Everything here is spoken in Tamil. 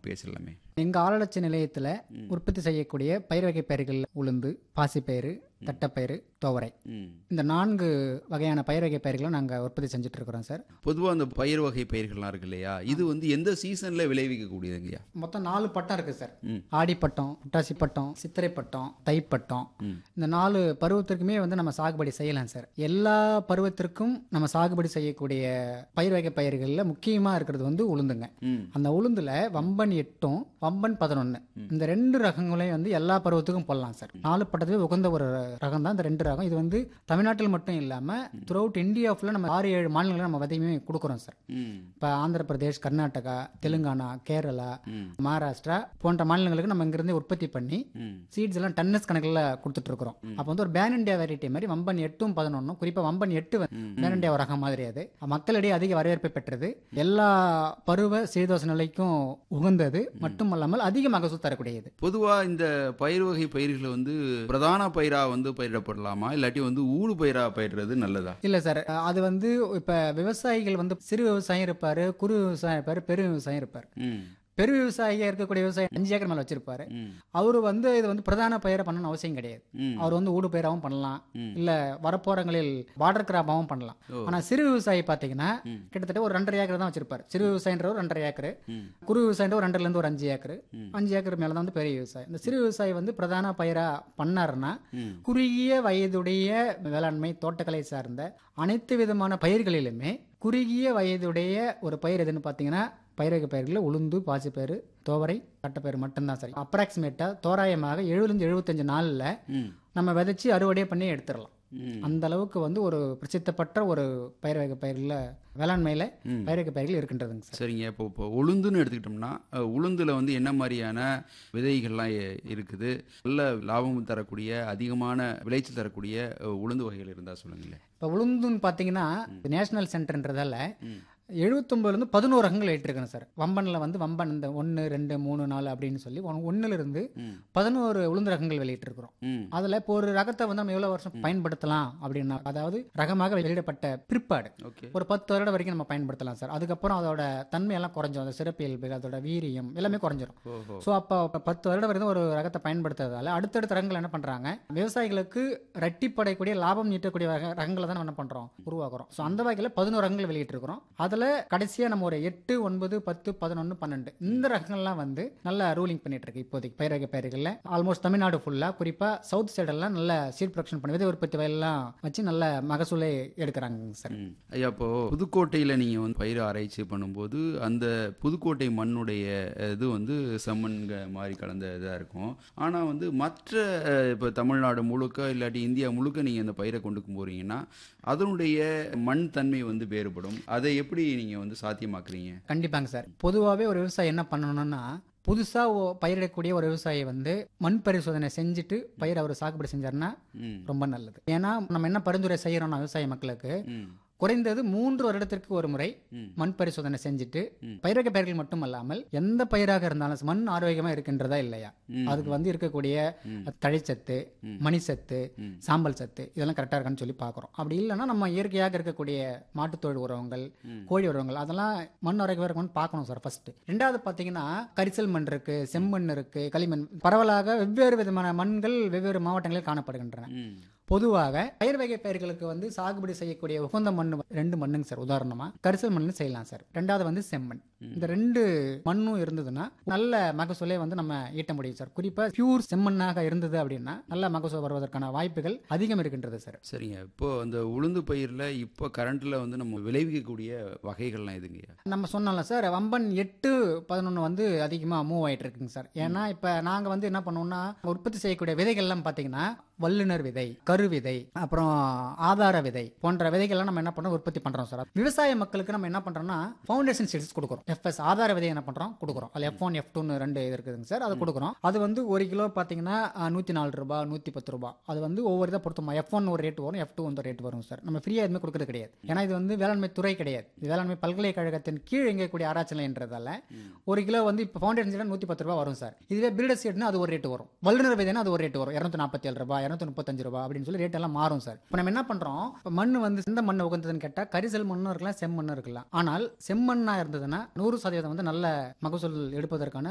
பேசலாமே எங்க ஆளலட்சி நிலையத்துல உற்பத்தி செய்யக்கூடிய பயிர் வகை பயிர்கள் உளுந்து பாசிப்பயிறு தட்டைப்பயிறு துவரை ம் இந்த நான்கு வகையான பயிர் வகை பயிர்களை நாங்க உற்பத்தி செஞ்சுட்டு இருக்கிறோம் சார் பொதுவாக அந்த பயிர் வகை பயிர்கள்லாம் இருக்கு இல்லையா இது வந்து எந்த சீசனில் விளைவிக்கக்கூடியதுங்கய்யா மொத்தம் நாலு பட்டம் இருக்கு சார் ம். ஆடிப்பட்டம் புட்டாசி பட்டம் சித்திரை பட்டம் தைப்பட்டம் ம். இந்த நாலு பருவத்திற்குமே வந்து நம்ம சாகுபடி செய்யலாம் சார் எல்லா பருவத்திற்கும் நம்ம சாகுபடி செய்யக்கூடிய பயிர் வகை பயிர்களில் முக்கியமா இருக்கிறது வந்து உளுந்துங்க ம் அந்த உளுந்துல வம்பன் எட்டும் வம்பன் பதினொன்னு இந்த ரெண்டு ரகங்களையும் வந்து எல்லா பருவத்துக்கும் போடலாம் சார் நாலு பட்டத்துக்கு உகந்த ஒரு ரகம் தான் இந்த ரெண்டு ரகம் இது வந்து தமிழ்நாட்டில் மட்டும் இல்லாம த்ரூ அவுட் இந்தியா ஃபுல்லாக நம்ம ஆறு ஏழு மாநிலங்களில் நம்ம விதையுமே கொடுக்குறோம் சார் ம் இப்போ ஆந்திர பிரதேஷ் கர்நாடகா தெலுங்கானா கேரளா ம். மகாராஷ்டிரா போன்ற மாநிலங்களுக்கு நம்ம இங்கிருந்து உற்பத்தி பண்ணி ம் சீட்ஸ் எல்லாம் டன்னஸ் கணக்கில் கொடுத்துட்டு இருக்கிறோம் அப்போ வந்து ஒரு பேன் இண்டியா வெரைட்டி மாதிரி வம்பன் எட்டும் பதினொன்றும் குறிப்பாக வம்பன் எட்டு பேன் இண்டியா ரகம் மாதிரி அது மக்களிடையே அதிக வரவேற்பை பெற்றது எல்லா பருவ சீதோச நிலைக்கும் உகந்தது மட்டுமல்லாமல் அதிக மகசூல் தரக்கூடியது பொதுவாக இந்த பயிர் வகை பயிர்களை வந்து பிரதான பயிராக வந்து பயிரிடப்படலாமா இல்லாட்டி வந்து ஊடு பயிராக பயிரிடுறது நல்லதா இல்ல சார் அது வந்து இப்ப விவசாயிகள் வந்து சிறு விவசாயம் இருப்பாரு குறு விவசாயம் இருப்பாரு பெரு விவசாயம் இருப்பாரு ம் பெரு விவசாயியா இருக்கக்கூடிய விவசாயி அஞ்சு ஏக்கர் மேல வச்சிருப்பாரு ம் அவரு வந்து இது வந்து பிரதான பயிரை பண்ணணும்னு அவசியம் கிடையாது ம் அவர் வந்து ஊடு பயிராகவும் பண்ணலாம் ம். இல்ல வரப்போறங்களில் பார்டர் கிராப்பாகவும் பண்ணலாம் ஓ. ஆனா சிறு விவசாயி பாத்தீங்கன்னா ம். கிட்டத்தட்ட ஒரு ரெண்டரை ஏக்கர் தான் வச்சிருப்பாரு சிறு விவசாயின்ற ஒரு ரெண்டரை ஏக்கர் ம் குறு விவசாயின்ற ஒரு ரெண்டுல இருந்து ஒரு அஞ்சு ஏக்கர் ம். அஞ்சு ஏக்கர் மேல தான் வந்து பெரிய விவசாயம் இந்த சிறு விவசாயி வந்து பிரதான பயிரா பண்ணாருன்னா ம் குறுகிய வயதுடைய வேளாண்மை தோட்டக்கலை சார்ந்த அனைத்து விதமான பயிர்களிலுமே குறுகிய வயதுடைய ஒரு பயிர் எதுன்னு பார்த்தீங்கன்னா பயிரக பயிர்களில் உளுந்து பாசிப்பயிறு துவரை தட்டைப்பயிறு மட்டும்தான் சரி அப்ராக்சிமேட்டாக தோராயமாக எழுபத்தஞ்சு எழுபத்தஞ்சு நாளில் ம் நம்ம விதைச்சி அறுவடை பண்ணி எடுத்துடலாம் ம் அந்த அளவுக்கு வந்து ஒரு பிரசித்தப்பட்ட ஒரு பயிர் வகை பயிரில் வேளாண்மையில் ம். பயிர் வகை பயிர்கள் இருக்கின்றதுங்க சார் சரிங்க இப்போ இப்போ உளுந்துன்னு எடுத்துக்கிட்டோம்னா அஹ், உளுந்துல வந்து என்ன மாதிரியான விதைகள்லாம் எ- இருக்குது நல்ல லாபம் தரக்கூடிய அதிகமான விளைச்சல் தரக்கூடிய அஹ், உளுந்து வகைகள் இருந்தால் சொல்லுங்களேன் இப்போ உளுந்துன்னு பார்த்தீங்கன்னா நேஷனல் சென்டர்ன்றதால ம். எழுபத்தொம்பதுலேருந்து பதினோரு ரகங்கள் ஏற்றிருக்கணும் சார் வம்பனில் வந்து வம்பன் இந்த ஒன்று ரெண்டு மூணு நாலு அப்படின்னு சொல்லி ஒன்றுலேருந்து ம் பதினோரு உளுந்து ரகங்கள் வெளியிட்டிருக்கிறோம் ம் அதில் இப்போ ஒரு ரகத்தை வந்து நம்ம எவ்வளோ வருஷம் பயன்படுத்தலாம் அப்படின்னா அதாவது ரகமாக வெளியிடப்பட்ட பிற்பாடு ஓகே ஒரு பத்து வருடம் வரைக்கும் நம்ம பயன்படுத்தலாம் சார் அதுக்கப்புறம் அதோட தன்மையெல்லாம் குறைஞ்சிரும் அந்த சிறப்பியல்புகள் அதோட வீரியம் எல்லாமே குறைஞ்சிரும் ஓஹோ ஸோ அப்போ பத்து வருடம் வரைக்கும் ஒரு ரகத்தை பயன்படுத்துறதால அடுத்தடுத்த ரகங்கள் என்ன பண்ணுறாங்க விவசாயிகளுக்கு ரெட்டிப்படையக்கூடிய லாபம் ஈட்டக்கூடிய வகை ரகங்களை தான் நம்ம என்ன பண்ணுறோம் உருவாக்குறோம் ஸோ அந்த வகையில் பதினோரு ரகங்கள் வெளியிட்டிருக்கிறோம் அதில் கடைசியாக நம்ம ஒரு எட்டு ஒன்பது பத்து பதினொன்று பன்னெண்டு இந்த ரகங்கள்லாம் வந்து நல்லா ரூலிங் பண்ணிட்டு இருக்கு இப்போதைக்கு பயிர் வகை பயிர்களில் ஆல்மோஸ்ட் தமிழ்நாடு ஃபுல்லாக குறிப்பாக சவுத் சைடெல்லாம் நல்ல சீட் ப்ரொடக்ஷன் பண்ணி விதை உற்பத்தி வயல்லாம் வச்சு நல்ல மகசூலை எடுக்கிறாங்க சார் ம். ஐயா இப்போ புதுக்கோட்டையில் நீங்கள் வந்து பயிர் ஆராய்ச்சி பண்ணும்போது அந்த புதுக்கோட்டை மண்ணுடைய இது வந்து செம்மண்க மாதிரி கலந்த இதாக இருக்கும் ஆனால் வந்து மற்ற அஹ், இப்போ தமிழ்நாடு முழுக்க இல்லாட்டி இந்தியா முழுக்க நீங்கள் அந்த பயிரை கொண்டு போகிறீங்கன்னா அதனுடைய மண் தன்மை வந்து வேறுபடும் அதை எப்படி நீங்கள் வந்து சாத்தியமாக்குறீங்க கண்டிப்பாங்க சார் பொதுவாகவே ஒரு விவசாயி என்ன பண்ணணும்னா புதுசாக பயிரிடக்கூடிய ஒரு விவசாயி வந்து மண் பரிசோதனை செஞ்சுட்டு பயிர் அவர் சாகுபடி செஞ்சாருன்னா ம் ரொம்ப நல்லது ஏன்னா நம்ம என்ன பரிந்துரை செய்யறோம்னா விவசாய மக்களுக்கு ம் குறைந்தது மூன்று வருடத்திற்கு ஒரு முறை ம். மண் பரிசோதனை செஞ்சுட்டு ம். பயிரக பயிர்கள் மட்டுமல்லாமல் எந்த பயிராக இருந்தாலும் மண் ஆரோக்கியமா இருக்கின்றதா இல்லையா ம். அதுக்கு வந்து இருக்கக்கூடிய ம். தழைச்சத்து ம். மணிச்சத்து ம். சாம்பல் சத்து இதெல்லாம் கரெக்டாக இருக்கான்னு சொல்லி பார்க்குறோம் அப்படி இல்லைன்னா நம்ம இயற்கையாக இருக்கக்கூடிய மாட்டுத்தொழில் உரங்கள் ம். கோழி உரங்கள் அதெல்லாம் மண் ஆரோக்கியமாக இருக்கும்னு பார்க்கணும் சார் ஃபர்ஸ்ட் ரெண்டாவது பார்த்தீங்கன்னா கரிசல் மண் இருக்கு செம்மண் இருக்கு களிமண் பரவலாக வெவ்வேறு விதமான மண்கள் வெவ்வேறு மாவட்டங்களில் காணப்படுகின்றன ம் பொதுவாக பயிர் வகை பயிர்களுக்கு வந்து சாகுபடி செய்யக்கூடிய உகந்த மண் ரெண்டு மண்ணுங்க சார் உதாரணமா கரிசல் மண் செய்யலாம் சார் ரெண்டாவது வந்து செம்மண் இந்த ரெண்டு மண்ணும் இருந்ததுன்னா நல்ல மகசூலை வந்து நம்ம ஈட்ட முடியும் சார் குறிப்பா பியூர் செம்மண்ணாக இருந்தது அப்படின்னா நல்ல மகசூல் வருவதற்கான வாய்ப்புகள் அதிகம் இருக்கின்றது சார் சரிங்க இப்போ அந்த உளுந்து பயிரில் இப்போ கரண்ட்டில் வந்து நம்ம விளைவிக்கக்கூடிய வகைகள்லாம் எதுங்கய்யா நம்ம சொன்னோம்ல சார் வம்பன் எட்டு பதினொன்று வந்து அதிகமாக மூவ் ஆயிட்டு இருக்குங்க சார் ஏன்னா இப்போ நாங்கள் வந்து என்ன பண்ணுவோம்னா உற்பத்தி செய்யக்கூடிய விதைகள்லாம் பார்த்தீங்கன்னா வல்லுனர் விதை கரு விதை அப்புறம் ஆதார விதை போன்ற விதைகள்லாம் நம்ம என்ன பண்றோம் உற்பத்தி பண்றோம் சார் விவசாய மக்களுக்கு நம்ம என்ன பண்றோம்னா ஃபவுண்டேஷன் சீட்ஸ் கொடுக்குறோம் எஃப்எஸ் ஆதார விதை என்ன பண்றோம் கொடுக்குறோம் அதில் எஃப் ஒன் எஃப் டூன்னு ரெண்டு இது இருக்குதுங்க சார் அது கொடுக்குறோம் அது வந்து ஒரு கிலோ பார்த்தீங்கன்னா நூற்றி நாலு ரூபாய் நூற்றி பத்து ரூபாய் அது வந்து ஒவ்வொரு இதை பொறுத்துமா எஃப் ஒன் ஒரு ரேட் வரும் எஃப் டூ வந்து ரேட் வரும் சார் நம்ம ஃப்ரீயாக எதுவுமே கொடுக்கறது கிடையாது ஏன்னா இது வந்து வேளாண்மை துறை கிடையாது இது வேளாண்மை பல்கலைக்கழகத்தின் கீழ் இயங்கக்கூடிய ஆராய்ச்சி நிலையன்றதால ஒரு கிலோ வந்து இப்போ ஃபவுண்டேஷன் சீட் நூற்றி பத்து ரூபாய் வரும் சார் இதுவே பில்டர் சீட்னா அது ஒரு ரேட் வரும் வல்லுநர் விதைனா அது ஒரு ரேட் வரும் இரநூத்தி நாற்பத்தி ஏழு ரூபாய் இரநூத்தி முப்பத்தஞ்சு ரூபாய் அப்படின்னு சொல்லி ரேட் எல்லாம் மாறும் சார் இப்போ நம்ம என்ன பண்றோம் இப்போ மண் வந்து எந்த மண் உகந்ததுன்னு கேட்டால் கரிசல் மண்ணும் இருக்கலாம் செம்மண்ணும் இருக்கலாம் ஆனால் செம்மண்ணா இருந்ததுன்னா நூறு சதவீதம் வந்து நல்ல மகசூல் எடுப்பதற்கான